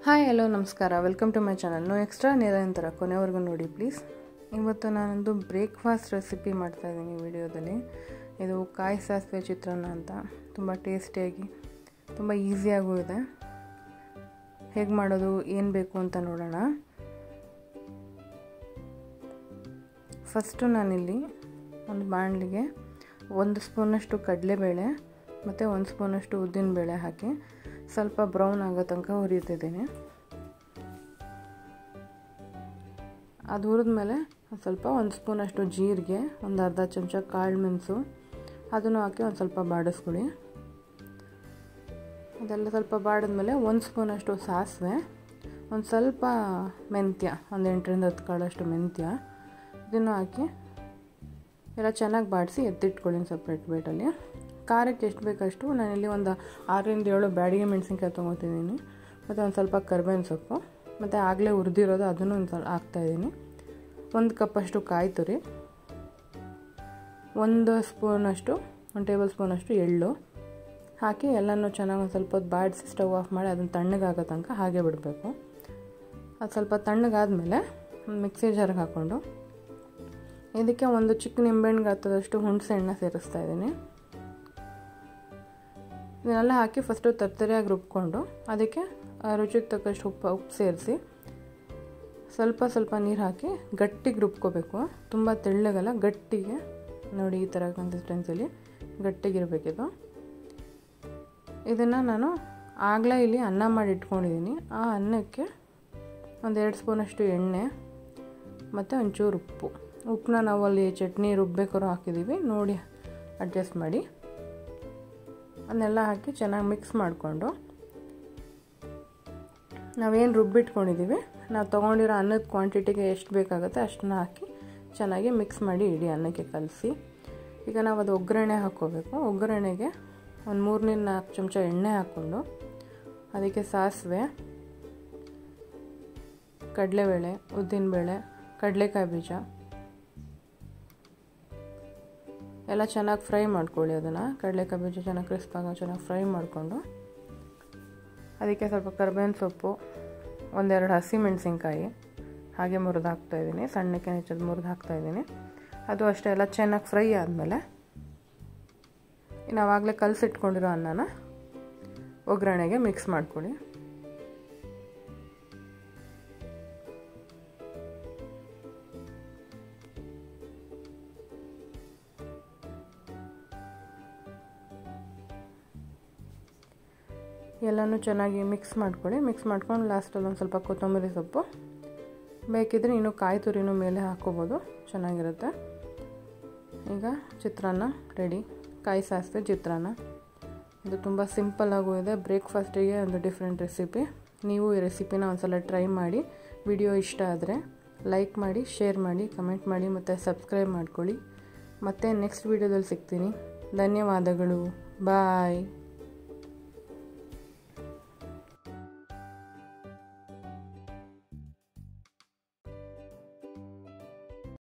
hi hello ನಮಸ್ಕಾರ welcome to my channel no extra ನಿರಂತರ ಕೊನೆವರೆಗೂ ನೋಡಿ ಪ್ಲೀಸ್ ಇವತ್ತು ನಾನೊಂದು ಬ್ರೇಕ್ಫಾಸ್ಟ್ ರೆಸಿಪಿ ಮಾಡ್ತಾಯಿದ್ದೀನಿ ವಿಡಿಯೋದಲ್ಲಿ ಇದು ಕಾಯಿ ಸಾಸಿವೆ ಚಿತ್ರಾನ್ನ ಅಂತ ತುಂಬ ಟೇಸ್ಟಿಯಾಗಿ ತುಂಬ ಈಸಿಯಾಗೂ ಇದೆ ಹೇಗೆ ಮಾಡೋದು ಏನು ಬೇಕು ಅಂತ ನೋಡೋಣ ಫಸ್ಟು ನಾನಿಲ್ಲಿ ಒಂದು ಬಾಣಲಿಗೆ ಒಂದು ಸ್ಪೂನಷ್ಟು ಕಡಲೆಬೇಳೆ ಮತ್ತು ಒಂದು ಸ್ಪೂನಷ್ಟು ಉದ್ದಿನಬೇಳೆ ಹಾಕಿ ಸ್ವಲ್ಪ ಬ್ರೌನ್ ಆಗೋ ತನಕ ಹುರಿತಿದ್ದೀನಿ ಅದು ಹುರಿದ್ಮೇಲೆ ಸ್ವಲ್ಪ ಒಂದು ಸ್ಪೂನಷ್ಟು ಜೀರಿಗೆ ಒಂದು ಅರ್ಧ ಚಮಚ ಕಾಳು ಮೆಣಸು ಅದನ್ನು ಹಾಕಿ ಒಂದು ಸ್ವಲ್ಪ ಬಾಡಿಸ್ಕೊಳ್ಳಿ ಅದೆಲ್ಲ ಸ್ವಲ್ಪ ಬಾಡಿದ್ಮೇಲೆ ಒಂದು ಸ್ಪೂನಷ್ಟು ಸಾಸಿವೆ ಒಂದು ಸ್ವಲ್ಪ ಮೆಂತ್ಯ ಒಂದು ಎಂಟರಿಂದ ಹತ್ತು ಕಾಳಷ್ಟು ಮೆಂತ್ಯ ಇದನ್ನು ಹಾಕಿ ಎಲ್ಲ ಚೆನ್ನಾಗಿ ಬಾಡಿಸಿ ಎತ್ತಿಟ್ಕೊಳ್ಳಿ ಸಪ್ರೇಟ್ ಪ್ಲೇಟಲ್ಲಿ ಖಾರಕ್ಕೆ ಎಷ್ಟು ಬೇಕಷ್ಟು ನಾನಿಲ್ಲಿ ಒಂದು ಆರರಿಂದ ಏಳು ಬ್ಯಾಡಿಗೆ ಮೆಣಸಿನ್ಕಾಯಿ ತೊಗೊತಿದ್ದೀನಿ ಮತ್ತು ಒಂದು ಸ್ವಲ್ಪ ಕರ್ಬೇವಿನ ಸೊಪ್ಪು ಮತ್ತು ಆಗಲೇ ಹುರಿದಿರೋದು ಅದನ್ನು ಒಂದು ಸ್ವಲ್ಪ ಹಾಕ್ತಾಯಿದ್ದೀನಿ ಒಂದು ಕಪ್ಪಷ್ಟು ಕಾಯಿ ತುರಿ ಒಂದು ಸ್ಪೂನಷ್ಟು ಒಂದು ಟೇಬಲ್ ಸ್ಪೂನಷ್ಟು ಎಳ್ಳು ಹಾಕಿ ಎಲ್ಲನೂ ಚೆನ್ನಾಗಿ ಒಂದು ಸ್ವಲ್ಪ ಹೊತ್ತು ಬಾಡಿಸಿ ಸ್ಟವ್ ಆಫ್ ಮಾಡಿ ಅದನ್ನು ತಣ್ಣಗಾಗೋ ತನಕ ಹಾಗೆ ಬಿಡಬೇಕು ಅದು ಸ್ವಲ್ಪ ತಣ್ಣಗಾದಮೇಲೆ ಮಿಕ್ಸಿ ಜಾರ್ಗೆ ಹಾಕ್ಕೊಂಡು ಇದಕ್ಕೆ ಒಂದು ಚಿಕ್ಕ ನಿಂಬೆಹಣ್ಣು ಗಾತ್ರದಷ್ಟು ಹುಣಸೆ ಹಣ್ಣು ಸೇರಿಸ್ತಾ ಇದ್ದೀನಿ ಇದನ್ನೆಲ್ಲ ಹಾಕಿ ಫಸ್ಟು ತರ್ತರಿಯಾಗಿ ರುಬ್ಕೊಂಡು ಅದಕ್ಕೆ ರುಚಿಗೆ ತಕ್ಕಷ್ಟು ಉಪ್ಪು ಉಪ್ಪು ಸೇರಿಸಿ ಸ್ವಲ್ಪ ಸ್ವಲ್ಪ ನೀರು ಹಾಕಿ ಗಟ್ಟಿಗೆ ರುಬ್ಕೋಬೇಕು ತುಂಬ ತೆಳ್ಳಗಲ್ಲ ಗಟ್ಟಿಗೆ ನೋಡಿ ಈ ಥರ ಕನ್ಸಿಸ್ಟೆನ್ಸಿಲಿ ಗಟ್ಟಿಗಿರಬೇಕಿದು ಇದನ್ನು ನಾನು ಆಗಲೇ ಇಲ್ಲಿ ಅನ್ನ ಮಾಡಿ ಇಟ್ಕೊಂಡಿದ್ದೀನಿ ಆ ಅನ್ನಕ್ಕೆ ಒಂದೆರಡು ಸ್ಪೂನಷ್ಟು ಎಣ್ಣೆ ಮತ್ತು ಒಂಚೂರು ಉಪ್ಪು ಉಪ್ಪನ್ನ ನಾವು ಅಲ್ಲಿ ಚಟ್ನಿ ರುಬ್ಬೇಕಾದ್ರೂ ಹಾಕಿದ್ದೀವಿ ನೋಡಿ ಅಡ್ಜಸ್ಟ್ ಮಾಡಿ ಅದನ್ನೆಲ್ಲ ಹಾಕಿ ಚೆನ್ನಾಗಿ ಮಿಕ್ಸ್ ಮಾಡಿಕೊಂಡು ನಾವೇನು ರುಬ್ಬಿಟ್ಕೊಂಡಿದ್ದೀವಿ ನಾವು ತೊಗೊಂಡಿರೋ ಅನ್ನದ ಕ್ವಾಂಟಿಟಿಗೆ ಎಷ್ಟು ಬೇಕಾಗುತ್ತೆ ಅಷ್ಟನ್ನ ಹಾಕಿ ಚೆನ್ನಾಗಿ ಮಿಕ್ಸ್ ಮಾಡಿ ಇಡಿ ಅನ್ನಕ್ಕೆ ಕಲಸಿ ಈಗ ನಾವು ಅದು ಒಗ್ಗರಣೆ ಹಾಕ್ಕೋಬೇಕು ಒಗ್ಗರಣೆಗೆ ಒಂದು ಮೂರರಿಂದ ನಾಲ್ಕು ಚಮಚ ಎಣ್ಣೆ ಹಾಕ್ಕೊಂಡು ಅದಕ್ಕೆ ಸಾಸಿವೆ ಕಡಲೆಬೇಳೆ ಉದ್ದಿನಬೇಳೆ ಕಡಲೆಕಾಯಿ ಬೀಜ ಎಲ್ಲ ಚೆನ್ನಾಗಿ ಫ್ರೈ ಮಾಡ್ಕೊಳ್ಳಿ ಅದನ್ನು ಕಡಲೆಕಾಯಿ ಬೀಜ ಚೆನ್ನಾಗಿ ಕ್ರಿಸ್ಪ್ ಆಗೋ ಚೆನ್ನಾಗಿ ಫ್ರೈ ಮಾಡಿಕೊಂಡು ಅದಕ್ಕೆ ಸ್ವಲ್ಪ ಕರ್ಬೇವಿನ ಸೊಪ್ಪು ಒಂದೆರಡು ಹಸಿ ಮೆಣಸಿನ್ಕಾಯಿ ಹಾಗೆ ಮುರಿದು ಹಾಕ್ತಾಯಿದ್ದೀನಿ ಸಣ್ಣಕ್ಕೆ ಹೆಚ್ಚದು ಮುರಿದು ಹಾಕ್ತಾಯಿದ್ದೀನಿ ಅದು ಅಷ್ಟೇ ಎಲ್ಲ ಚೆನ್ನಾಗಿ ಫ್ರೈ ಆದಮೇಲೆ ನಾವಾಗಲೇ ಕಲಸಿಟ್ಕೊಂಡಿರೋ ಅನ್ನನ ಒಗ್ಗರಣೆಗೆ ಮಿಕ್ಸ್ ಮಾಡ್ಕೊಳ್ಳಿ ಎಲ್ಲನೂ ಚೆನ್ನಾಗಿ ಮಿಕ್ಸ್ ಮಾಡ್ಕೊಳ್ಳಿ ಮಿಕ್ಸ್ ಮಾಡ್ಕೊಂಡು ಲಾಸ್ಟಲ್ಲಿ ಒಂದು ಸ್ವಲ್ಪ ಕೊತ್ತಂಬರಿ ಸೊಪ್ಪು ಬೇಕಿದ್ರೆ ಇನ್ನೂ ಕಾಯಿ ತುರಿನೂ ಮೇಲೆ ಹಾಕ್ಕೋಬೋದು ಚೆನ್ನಾಗಿರುತ್ತೆ ಈಗ ಚಿತ್ರಾನ್ನ ರೆಡಿ ಕಾಯಿ ಸಾಸಿವೆ ಚಿತ್ರಾನ್ನ ಇದು ತುಂಬ ಸಿಂಪಲ್ಲಾಗೂ ಇದೆ ಬ್ರೇಕ್ಫಾಸ್ಟಿಗೆ ಒಂದು ಡಿಫ್ರೆಂಟ್ ರೆಸಿಪಿ ನೀವು ಈ ರೆಸಿಪಿನ ಒಂದ್ಸಲ ಟ್ರೈ ಮಾಡಿ ವಿಡಿಯೋ ಇಷ್ಟ ಆದರೆ ಲೈಕ್ ಮಾಡಿ ಶೇರ್ ಮಾಡಿ ಕಮೆಂಟ್ ಮಾಡಿ ಮತ್ತು ಸಬ್ಸ್ಕ್ರೈಬ್ ಮಾಡ್ಕೊಳ್ಳಿ ಮತ್ತು ನೆಕ್ಸ್ಟ್ ವೀಡಿಯೋದಲ್ಲಿ ಸಿಗ್ತೀನಿ ಧನ್ಯವಾದಗಳು ಬಾಯ್